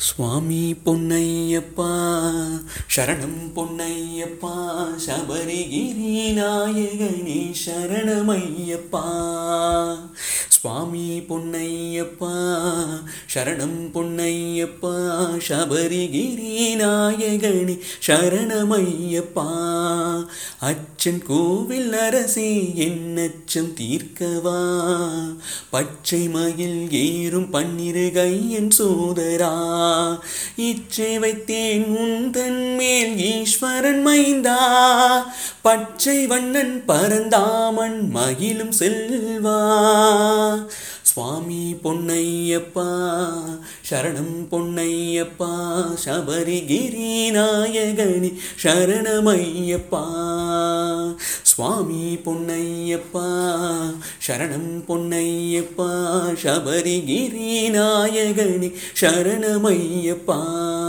சுவாமி பொன்னையப்பா சரணம் பொன்னையப்பா சபரிகிரி நாயகனே சரணமையப்பா சுவாமி பொன்னையப்பா சரணம் பொன்னையப்பா சபரிகிரி நாயகனே சரணமையப்பா அச்சன் கோவில் அரசே என்னச்சம் தீர்க்கவா பச்சை மயில் ஏறும் பன்னிரு கையன் சோதரா இச்சை வைத்தேன் உந்தன் மேல் ஈஸ்வரன் மைந்தா பச்சை வண்ணன் பரந்தாமன் மகிழும் செல்வா சுவாமி பொன்னையப்பா சரணம் பொன்னையப்பா சபரிகிரி நாயகனி சரணமையப்பா சுவாமி பொன்னையப்பா சரணம் பொன்னையப்பா சபரிகிரி நாயகனி சரணமையப்பா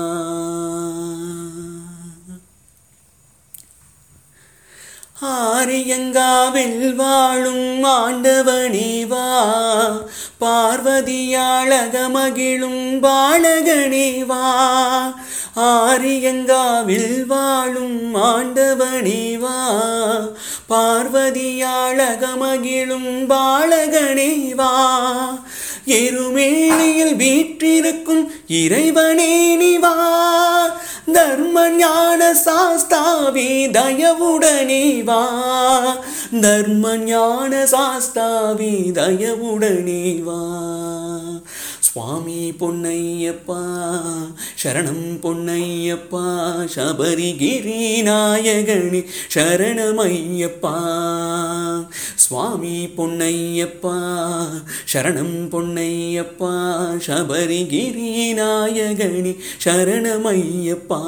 ஆரியங்காவில் வாழும் ஆண்டவனே வா பார்வதியாளக மகிழும் பாலகனே வா ஆரியங்காவில் வாழும் ஆண்டவனே வா பார்வதியாளக மகிழும் பாலகனே வா எருமேனியில் வீற்றிருக்கும் இறைவனே நீ வா தர்ம ஞான சாஸ்தாவி தயவுடனே வா தர்ம ஞான சாஸ்தாவி தயவுடனே வா சுவாமி பொன்னையப்பா சரணம் பொன்னையப்பா சபரிகிரி நாயகனி சரணமையப்பா சுவாமி பொன்னையப்பா சரணம் பொன்னையப்பா சபரிகிரி நாயகனி சரணமையப்பா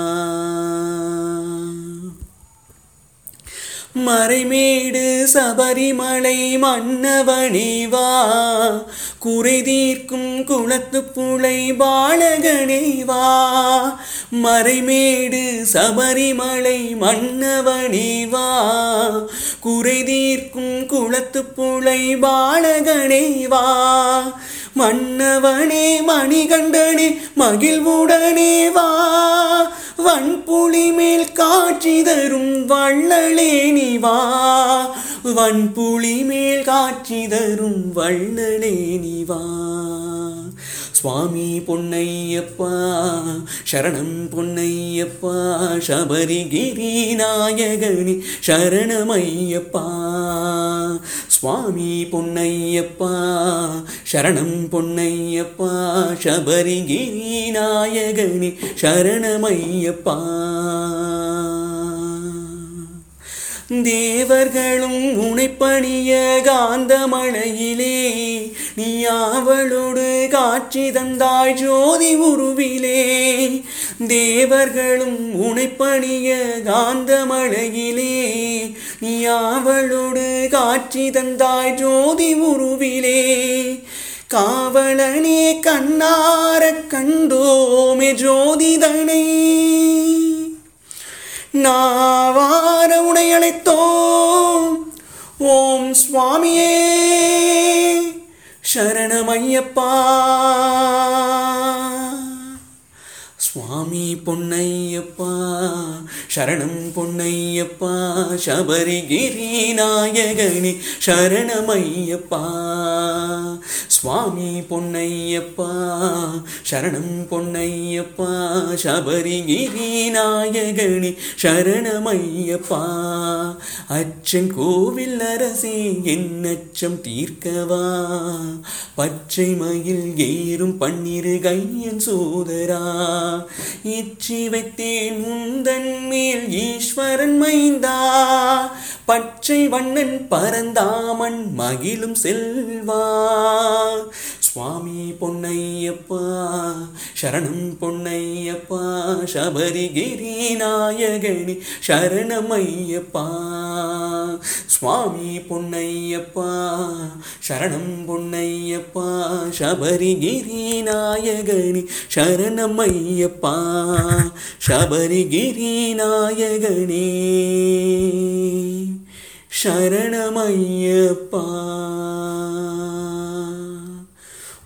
மறைமேடு சபரிமலை மன்னவனே வா குறை தீர்க்கும் குளத்து புலை பாலகனே வா மறைமேடு சபரிமலை மன்னவனே வா குறை தீர்க்கும் குளத்து புலை பாலகனே வா மன்னவனே மணிகண்டனே மகிழ்வுடனே வா வன்புலி மேல் காட்சி தரும் வள்ளலே நீ வா வன்புலி மேல் காட்சி தரும் வள்ளலே நீ வா சுவாமி பொன்னையப்பா சரணம் பொன்னையப்பா சபரிகிரி நாயகனி சரணமையப்பா சுவாமி பொன்னையப்பா சரணம் பொன்னையப்பா சபரிகிரி நாயகனி சரணமையப்பா தேவர்களும் உனைப்பணிய காந்தமழையிலே நீ ஆவலோடு காட்சி தந்தாய் ஜோதி உருவிலே தேவர்களும் உனைப்பணிய காந்தமழையிலே நீ ஆவலோடு காட்சி தந்தாய் ஜோதி உருவிலே காவலனே கண்ணார கண்டோமே ஜோதிதனை நாவார உனை அழைத்தோம் ஓம் சுவாமியே சரணமையப்பா சுவாமி பொன்னையப்பா சரணம் பொன்னையப்பா சபரிகிரி நாயகனி சரணமையப்பா சுவாமி பொன்னையப்பா சரணம் பொன்னையப்பா சபரிகிரி நாயகனி சரணமையப்பா அச்சன் கோவில் அரசே என் அச்சம் தீர்க்கவா பச்சை மயில் ஏறும் பன்னிரு கையன் சோதரா இச்சி வைத்தேன் உந்தன் மேல் ஈஸ்வரன் மைந்தா பச்சை வண்ணன் பரந்தாமன் மகிழும் செல்வா சுவாமி பொன்னையப்பா சரணம் பொன்னையப்பா சபரிகிரி நாயகனி சரணமையப்பா சுவாமி பொன்னையப்பா சரணம் பொன்னையப்பா சபரிகிரி நாயகனி சரணமையப்பா சபரிகிரி நாயகனே சரணமையப்பா